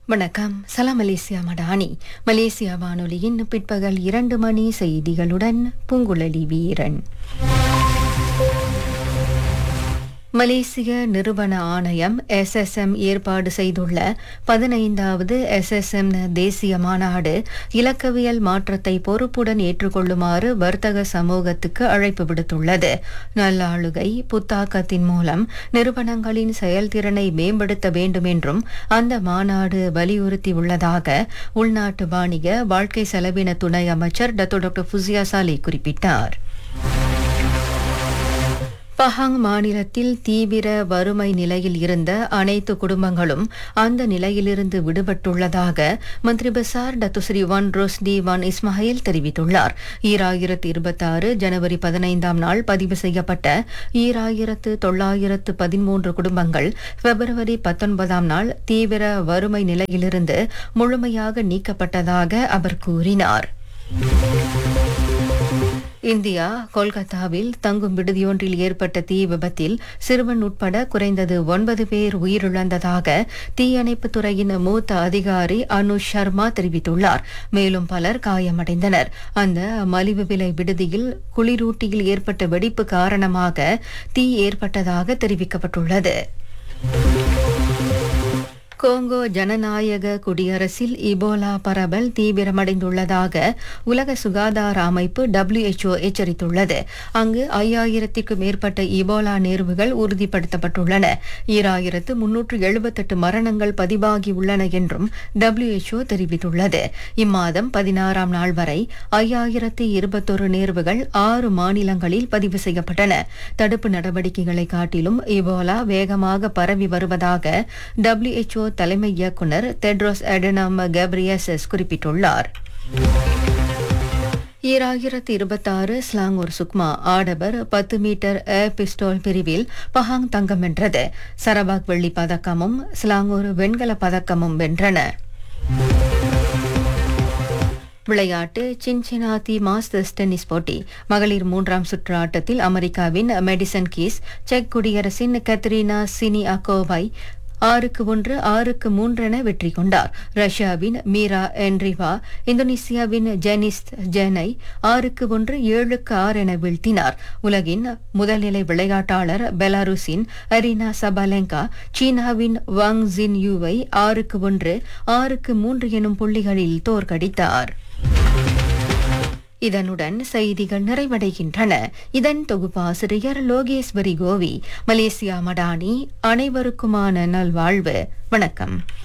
வணக்கம் சலாம் Malaysia Madani Malaysia வானொலியின் பிற்பகல் இரண்டு மணி செய்திகளுடன் பூங்குழலி வீரன் மலேசிய நிறுவன ஆணையம் எஸ்எஸ்எம் ஏற்பாடு செய்துள்ள பதினைந்தாவது எஸ்எஸ்எம் தேசிய மாநாடு இலக்கவியல் மாற்றத்தை பொறுப்புடன் ஏற்றுக்கொள்ளுமாறு வர்த்தக சமூகத்துக்கு அழைப்பு விடுத்துள்ளது நல்லாளுகை புத்தாக்கத்தின் மூலம் நிறுவனங்களின் செயல்திறனை மேம்படுத்த வேண்டும் என்றும் அந்த மாநாடு வலியுறுத்தியுள்ளதாக உள்நாட்டு வாணிக வாழ்க்கை செலவின துணை அமைச்சர் டத்தோ டாக்டர் ஃபுசியா சாலே குறிப்பிட்டார் பஹாங் மாநிலத்தில் தீவிர வறுமை நிலையில் இருந்த அனைத்து குடும்பங்களும் அந்த நிலையிலிருந்து விடுபட்டுள்ளதாக மந்திரி பசார் டத்துஸ்ரீ ஒன் ரோஸ்டி ஒன் இஸ்மாயில் தெரிவித்துள்ளார் ஈராயிரத்து இருபத்தாறு ஜனவரி பதினைந்தாம் நாள் பதிவு செய்யப்பட்ட ஈராயிரத்து தொள்ளாயிரத்து பதிமூன்று குடும்பங்கள் பிப்ரவரி பத்தொன்பதாம் நாள் தீவிர வறுமை நிலையிலிருந்து முழுமையாக நீக்கப்பட்டதாக அவர் கூறினார் இந்தியா கொல்கத்தாவில் தங்கும் விடுதியொன்றில் ஏற்பட்ட தீ விபத்தில் சிறுவன் உட்பட குறைந்தது ஒன்பது பேர் உயிரிழந்ததாக தீயணைப்புத் துறையின் மூத்த அதிகாரி அனுஷ் சர்மா தெரிவித்துள்ளார் மேலும் பலர் காயமடைந்தனர் அந்த மலிவு விலை விடுதியில் குளிரூட்டியில் ஏற்பட்ட வெடிப்பு காரணமாக தீ ஏற்பட்டதாக தெரிவிக்கப்பட்டுள்ளது கோங்கோ ஜனநாயக குடியரசில் இபோலா பரவல் தீவிரமடைந்துள்ளதாக உலக சுகாதார அமைப்பு டபிள்யூஎச்ஓ எச்சரித்துள்ளது அங்கு ஐயாயிரத்திற்கும் மேற்பட்ட இபோலா நேர்வுகள் உறுதிப்படுத்தப்பட்டுள்ளன ஈராயிரத்து முன்னூற்று எழுபத்தெட்டு மரணங்கள் பதிவாகியுள்ளன என்றும் டபிள்யூஎச்ஓ தெரிவித்துள்ளது இம்மாதம் பதினாறாம் நாள் வரை ஐயாயிரத்து இருபத்தொரு நேர்வுகள் ஆறு மாநிலங்களில் பதிவு செய்யப்பட்டன தடுப்பு நடவடிக்கைகளை காட்டிலும் இபோலா வேகமாக பரவி வருவதாக டபிள்யூஎச்ஓ தலைமை இயக்குநர் தெட்ரோஸ் அடனாம் கேப்ரியசஸ் குறிப்பிட்டுள்ளார் ஈராயிரத்து இருபத்தாறு ஸ்லாங்கூர் சுக்மா ஆடவர் பத்து மீட்டர் ஏர் பிஸ்டோல் பிரிவில் பஹாங் தங்கம் வென்றது சரபாக் வெள்ளி பதக்கமும் ஸ்லாங்கூர் வெண்கல பதக்கமும் வென்றன விளையாட்டு சின்சினாதி மாஸ்டர்ஸ் டென்னிஸ் போட்டி மகளிர் மூன்றாம் சுற்று ஆட்டத்தில் அமெரிக்காவின் மெடிசன் கீஸ் செக் குடியரசின் கத்ரீனா சினி அகோவை ஆறுக்கு ஒன்று ஆறுக்கு மூன்றென வெற்றி கொண்டார் ரஷ்யாவின் மீரா என்ரிவா இந்தோனேசியாவின் ஜெனிஸ் ஜெனை ஆறுக்கு ஒன்று ஏழுக்கு ஆறு என வீழ்த்தினார் உலகின் முதல்நிலை விளையாட்டாளர் பெலாருஸின் அரினா சபாலெங்கா சீனாவின் வாங் ஜின் யூவை ஆறுக்கு ஒன்று ஆறுக்கு மூன்று எனும் புள்ளிகளில் தோற்கடித்தார் இதனுடன் செய்திகள் நிறைவடைகின்றன இதன் தொகுப்பாசிரியர் லோகேஸ்வரி கோவி மலேசியா மடானி அனைவருக்குமான நல்வாழ்வு வணக்கம்